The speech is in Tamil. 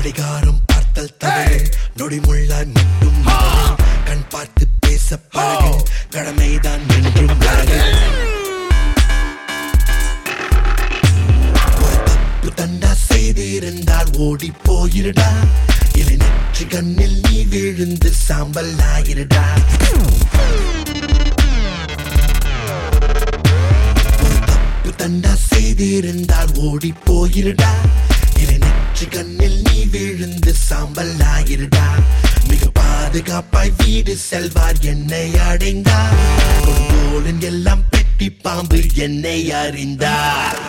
கடிகாரம் பார்த்தல் தவறு நொடிமுள்ளாய் மட்டும் மனதில் கண் பார்த்து பேச பழகு கடமைதான் என்றும் அழகு ஒரு தப்பு தண்டா செய்திருந்தால் ஓடி போயிருடா இல்லை நெற்றி கண்ணில் நீ விழுந்து சாம்பல் ஆயிருடா ஒரு தப்பு தண்டா செய்திருந்தால் ஓடி போயிருடா இல்லை நெற்றி கண்ணில் நீ விழுந்து சாம்பல் ஆயிருடா மிக பாதுகாப்பாய் வீடு செல்வார் என்னை அடைந்தார் கொடுங்கோலன் எல்லாம் பெட்டி பாம்பு என்னை அறிந்தார்